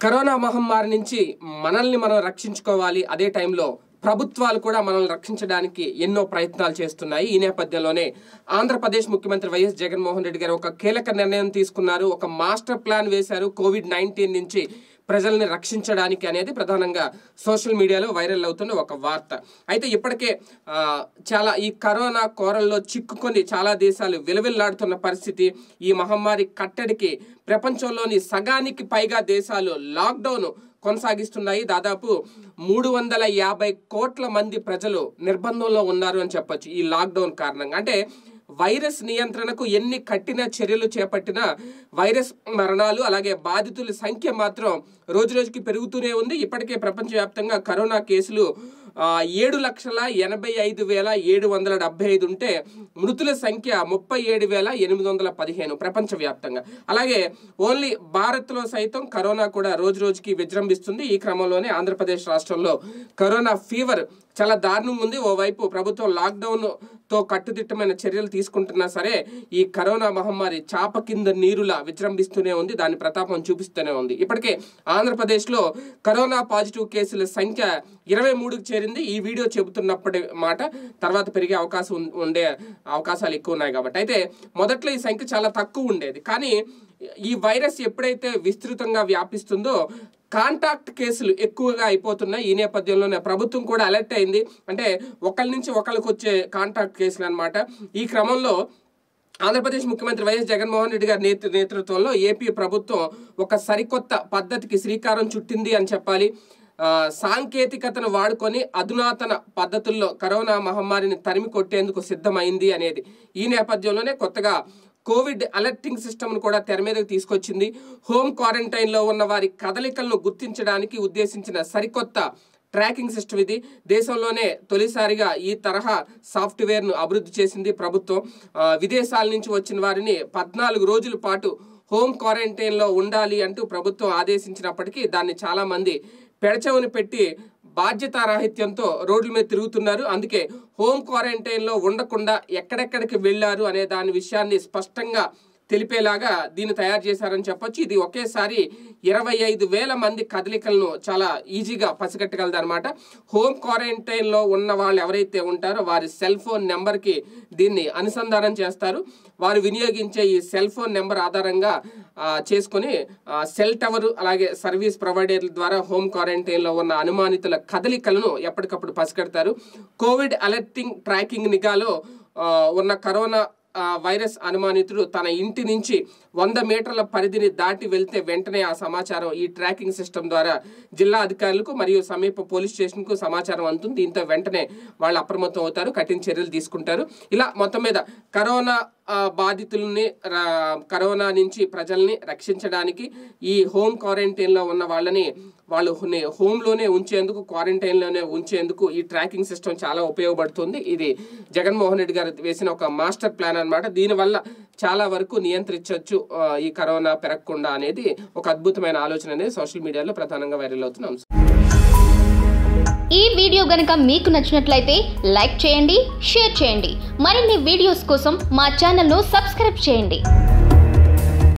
corona మహమ్మారి నుంచి మనల్ని మనం రక్షించుకోవాలి అదే టైంలో ప్రభుత్వాలు కూడా మనల్ని రక్షించడానికి ఎన్నో ప్రయత్నాలు చేస్తున్నాయి ఈ నేపథ్యంలోనే ఆంధ్రప్రదేశ్ ముఖ్యమంత్రి వైఎస్ జగన్మోహన్ రెడ్డి గారు ఒక కీలక నిర్ణయం తీసుకున్నారు ఒక మాస్టర్ ప్లాన్ వేశారు కోవిడ్ నైన్టీన్ నుంచి ప్రజల్ని రక్షించడానికి అనేది ప్రధానంగా సోషల్ మీడియాలో వైరల్ అవుతున్న ఒక వార్త అయితే ఇప్పటికే ఆ, చాలా ఈ కరోనా కోరల్లో చిక్కుకొని చాలా దేశాలు విలవిల్లాడుతున్న పరిస్థితి ఈ మహమ్మారి కట్టడికి ప్రపంచంలోని సగానికి పైగా దేశాలు లాక్డౌన్ కొనసాగిస్తున్నాయి దాదాపు మూడు వందల యాభై కోట్ల మంది ప్రజలు నిర్బంధంలో ఉన్నారు అని చెప్పొచ్చు ఈ లాక్డౌన్ కారణంగా అంటే వైరస్ నియంత్రణకు ఎన్ని కఠిన చర్యలు చేపట్టినా వైరస్ మరణాలు అలాగే బాధితుల సంఖ్య మాత్రం రోజు రోజుకి పెరుగుతూనే ఉంది ఇప్పటికే ప్రపంచవ్యాప్తంగా కరోనా కేసులు ఆ, ఏడు లక్షల ఎనభై ఐదు వేల ఏడు వందల డెబ్బై ఐదు ఉంటే మృతుల సంఖ్య ముప్పై ఏడు వేల ఎనిమిది వందల పదిహేను ప్రపంచవ్యాప్తంగా అలాగే ఓన్లీ భారత్లో సైతం కరోనా కూడా రోజు రోజుకి విజృంభిస్తుంది ఈ క్రమంలోనే ఆంధ్రప్రదేశ్ రాష్ట్రంలో కరోనా ఫీవర్ చాలా దారుణంగా ఉంది ఓవైపు ప్రభుత్వం లాక్డౌన్ తో కట్టుదిట్టమైన చర్యలు తీసుకుంటున్నా సరే ఈ కరోనా మహమ్మారి చాప కింద నీరులా విజృంభిస్తూనే ఉంది దాని ప్రతాపం చూపిస్తూనే ఉంది ఇప్పటికే ఆంధ్రప్రదేశ్లో కరోనా పాజిటివ్ కేసుల సంఖ్య ఇరవై మూడుకు చేరింది ఈ వీడియో చెబుతున్నప్పటి మాట తర్వాత పెరిగే అవకాశం ఉం- ఉండే అవకాశాలు ఎక్కువ ఉన్నాయి కాబట్టి అయితే మొదట్లో ఈ సంఖ్య చాలా తక్కువ ఉండేది కానీ ఈ వైరస్ ఎప్పుడైతే విస్తృతంగా వ్యాపిస్తుందో కాంటాక్ట్ కేసులు ఎక్కువగా అయిపోతున్నాయి ఈ నేపథ్యంలోనే ప్రభుత్వం కూడా అలర్ట్ అయింది అంటే ఒకరి నుంచి ఒకరికి వచ్చే కాంటాక్ట్ కేసులు అన్నమాట ఈ క్రమంలో ఆంధ్రప్రదేశ్ ముఖ్యమంత్రి వైఎస్ జగన్మోహన్ రెడ్డి గారి నేతృ నేతృత్వంలో ఏపీ ప్రభుత్వం ఒక సరికొత్త పద్ధతికి శ్రీకారం చుట్టింది అని చెప్పాలి ఆ, సాంకేతికతను వాడుకొని అధునాతన పద్ధతుల్లో కరోనా మహమ్మారిని తరిమి కొట్టేందుకు సిద్ధమైంది అనేది ఈ నేపథ్యంలోనే కొత్తగా కోవిడ్ అలర్టింగ్ సిస్టమ్ను కూడా తెర మీదకు తీసుకొచ్చింది హోమ్ క్వారంటైన్లో ఉన్న వారి కదలికలను గుర్తించడానికి ఉద్దేశించిన సరికొత్త ట్రాకింగ్ సిస్టమ్ ఇది దేశంలోనే తొలిసారిగా ఈ తరహా సాఫ్ట్వేర్ను అభివృద్ధి చేసింది ప్రభుత్వం ఆ, విదేశాల నుంచి వచ్చిన వారిని పద్నాలుగు రోజుల పాటు హోమ్ క్వారంటైన్లో ఉండాలి అంటూ ప్రభుత్వం ఆదేశించినప్పటికీ దాన్ని చాలామంది పెడచెవిని పెట్టి బాధ్యతారాహిత్యంతో రోడ్ల మీద తిరుగుతున్నారు అందుకే హోమ్ క్వారంటైన్లో ఉండకుండా ఎక్కడెక్కడికి వెళ్ళారు అనే దాని విషయాన్ని స్పష్టంగా తెలిపేలాగా దీన్ని తయారు చేశారని చెప్పొచ్చు ఇది ఒకేసారి ఇరవై ఐదు వేల మంది కదలికలను చాలా ఈజీగా పసిగట్టగలదు అనమాట హోమ్ క్వారంటైన్లో ఉన్న వాళ్ళు ఎవరైతే ఉంటారో వారి సెల్ ఫోన్ నెంబర్కి దీన్ని అనుసంధానం చేస్తారు వారు వినియోగించే ఈ సెల్ ఫోన్ నెంబర్ ఆధారంగా ఆ, చేసుకొని ఆ, సెల్ టవర్ అలాగే సర్వీస్ ప్రొవైడర్ల ద్వారా హోమ్ క్వారంటైన్లో ఉన్న అనుమానితుల కదలికలను ఎప్పటికప్పుడు పసిగడతారు కోవిడ్ అలర్టింగ్ ట్రాకింగ్ నిఘాలో ఆ, ఉన్న కరోనా ఆ, వైరస్ అనుమానితుడు తన ఇంటి నుంచి వంద మీటర్ల పరిధిని దాటి వెళ్తే వెంటనే ఆ సమాచారం ఈ ట్రాకింగ్ సిస్టమ్ ద్వారా జిల్లా అధికారులకు మరియు సమీప పోలీస్ స్టేషన్కు సమాచారం అందుతుంది దీంతో వెంటనే వాళ్ళు అప్రమత్తం అవుతారు కఠిన చర్యలు తీసుకుంటారు ఇలా మొత్తం మీద కరోనా ఆ, బాధితుల్ని రా- కరోనా నుంచి ప్రజల్ని రక్షించడానికి ఈ హోమ్ క్వారంటైన్లో ఉన్న వాళ్ళని వాళ్ళు హోనే- హోమ్లోనే ఉంచేందుకు క్వారంటైన్లోనే ఉంచేందుకు ఈ ట్రాకింగ్ సిస్టమ్ చాలా ఉపయోగపడుతుంది ఇది జగన్మోహన్ రెడ్డి గారు వేసిన ఒక మాస్టర్ ప్లాన్ అన్నమాట దీనివల్ల చాలా వరకు నియంత్రించవచ్చు ఆ, ఈ కరోనా పెరగకుండా అనేది ఒక అద్భుతమైన ఆలోచన అనేది సోషల్ మీడియాలో ప్రధానంగా వైరల్ అవుతున్న అంశం ఈ వీడియో గనుక మీకు నచ్చినట్లయితే లైక్ చేయండి షేర్ చేయండి మరిన్ని వీడియోస్ కోసం మా ఛానల్ను సబ్స్క్రైబ్ చేయండి